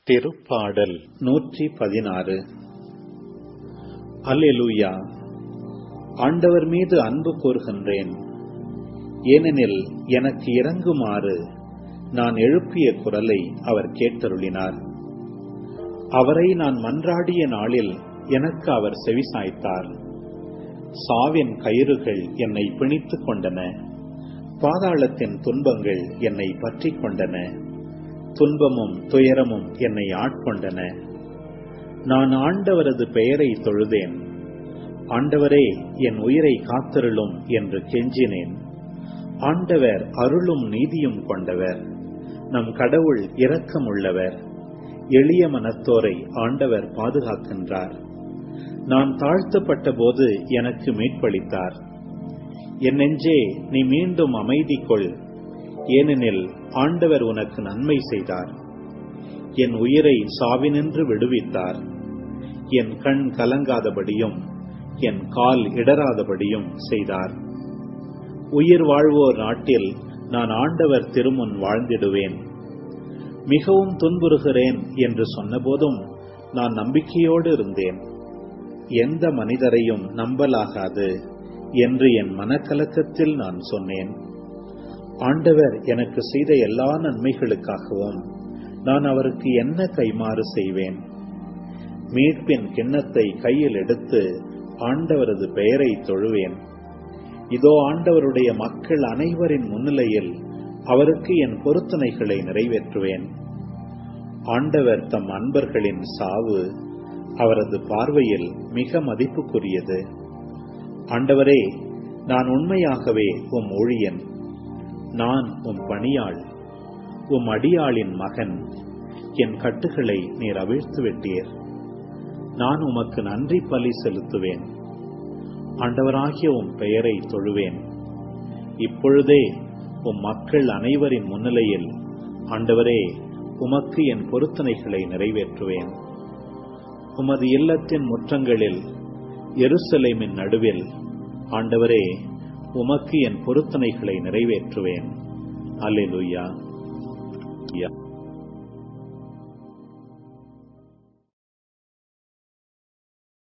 திருப்பாடல் நூற்றி பதினாறு அல்லேலூயா ஆண்டவர் மீது அன்பு கூறுகின்றேன் ஏனெனில் எனக்கு இறங்குமாறு நான் எழுப்பிய குரலை அவர் கேட்டருளினார் அவரை நான் மன்றாடிய நாளில் எனக்கு அவர் செவிசாய்த்தார் சாவின் கயிறுகள் என்னை பிணித்துக் கொண்டன பாதாளத்தின் துன்பங்கள் என்னை பற்றிக் கொண்டன துன்பமும் துயரமும் என்னை ஆட்கொண்டன நான் ஆண்டவரது பெயரை தொழுதேன் ஆண்டவரே என் உயிரை காத்தருளும் என்று கெஞ்சினேன் ஆண்டவர் அருளும் நீதியும் கொண்டவர் நம் கடவுள் இரக்கமுள்ளவர் எளிய மனத்தோரை ஆண்டவர் பாதுகாக்கின்றார் நான் தாழ்த்தப்பட்ட போது எனக்கு மீட்பளித்தார் என் நெஞ்சே நீ மீண்டும் அமைதி கொள் ஏனெனில் ஆண்டவர் உனக்கு நன்மை செய்தார் என் உயிரை சாவினின்று விடுவித்தார் என் கண் கலங்காதபடியும் என் கால் இடராதபடியும் செய்தார் உயிர் வாழ்வோர் நாட்டில் நான் ஆண்டவர் திருமுன் வாழ்ந்திடுவேன் மிகவும் துன்புறுகிறேன் என்று சொன்னபோதும் நான் நம்பிக்கையோடு இருந்தேன் எந்த மனிதரையும் நம்பலாகாது என்று என் மனக்கலக்கத்தில் நான் சொன்னேன் ஆண்டவர் எனக்கு செய்த எல்லா நன்மைகளுக்காகவும் நான் அவருக்கு என்ன கைமாறு செய்வேன் மீட்பின் கிண்ணத்தை கையில் எடுத்து ஆண்டவரது பெயரை தொழுவேன் இதோ ஆண்டவருடைய மக்கள் அனைவரின் முன்னிலையில் அவருக்கு என் பொருத்தனைகளை நிறைவேற்றுவேன் ஆண்டவர் தம் அன்பர்களின் சாவு அவரது பார்வையில் மிக மதிப்புக்குரியது ஆண்டவரே நான் உண்மையாகவே உம் ஊழியன் நான் உம் பணியாள் உம் அடியாளின் மகன் என் கட்டுகளை நீர் அவிழ்த்து விட்டீர் நான் உமக்கு நன்றி பலி செலுத்துவேன் ஆண்டவராகிய உம் பெயரை தொழுவேன் இப்பொழுதே உம் மக்கள் அனைவரின் முன்னிலையில் ஆண்டவரே உமக்கு என் பொருத்தனைகளை நிறைவேற்றுவேன் உமது இல்லத்தின் முற்றங்களில் எருசலேமின் நடுவில் ஆண்டவரே உமக்கு என் பொருத்தனைகளை நிறைவேற்றுவேன் அல்லேலூயா